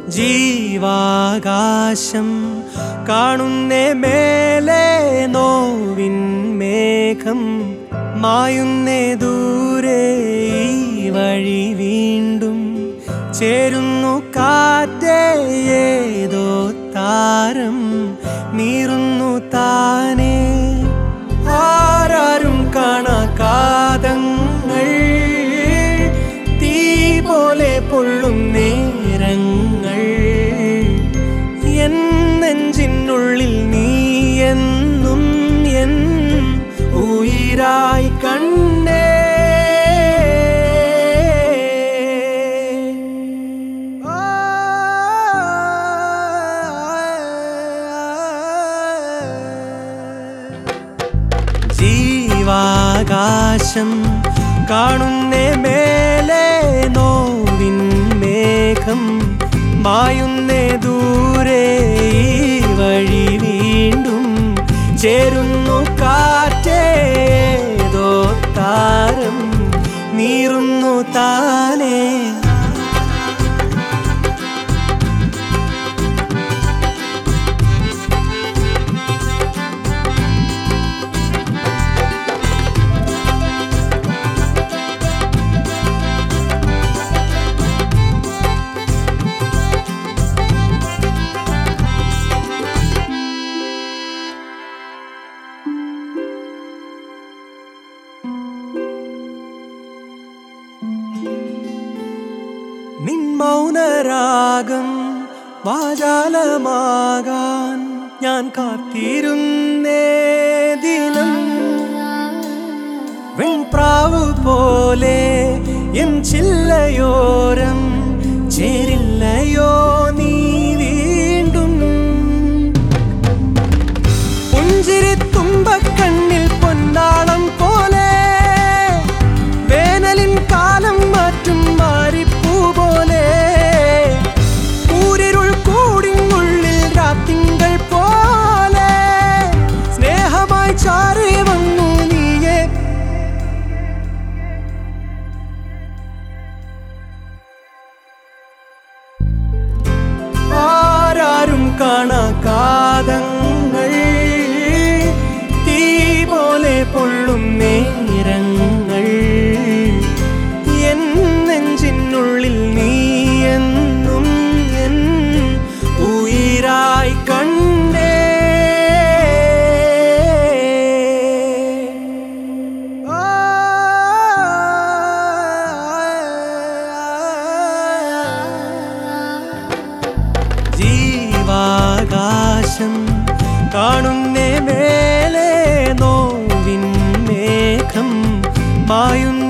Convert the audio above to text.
ജീവാകാശം കാണുന്നേ മേലെ നോവിൻ മേഘം മായുന്നേ ദൂരെ ഈ വഴി വീണ്ടും ചേരുന്നു കാറ്റേ ഏതോ താരം നീറുന്നു താനേ ആരാരും കാണാകാതങ്ങൾ തീ പോലെ പൊള്ളും നേരങ്ങൾ എൻ നെഞ്ചിനുള്ളിൽ നീ എന്നും എൻ ഉയിരായി കണ്ടേ ജീവാകാശം കാണുന്നേ മേലെ നോവിൻ മേഘം മായുന്നേ ദൂരെ ഈ വഴി വീണ്ടും ചേരുന്നു കാറ്റേതോ താരം നീറുന്നു താനേ നിൻ മൗനരാഗം വാചാലമാകാൻ ഞാൻ കാത്തിരുന്നേ ദിനം വെൺപ്രാവ് പോലെ എൻ ചില്ലയോരം ചേരില്ലയോ നീ വീണ്ടും പുഞ്ചിരി തുമ്പക്കണ്ണിൽ പൊന്നാളം പോലെ വേനലിൻ കാലം മാറ്റും മാറിപ്പൂ പോലെ ഊരിരുൾ കൂടിനുള്ളിൽ രാത്തിങ്കൾ പോലെ സ്നേഹമായി ചാറി വന്നു നീയെ ആരാരും കാണാകാതങ്ങൾ തീ പോലെ പൊള്ളും നേരങ്ങൾ എൻ നെഞ്ചിനുള്ളിൽ നീ എന്നും എൻ ഉയിരായി കണ്ടേ ജീവാകാശം കാണുന്നേ മേലെ നോവിൻ മേഘം മായുന്ന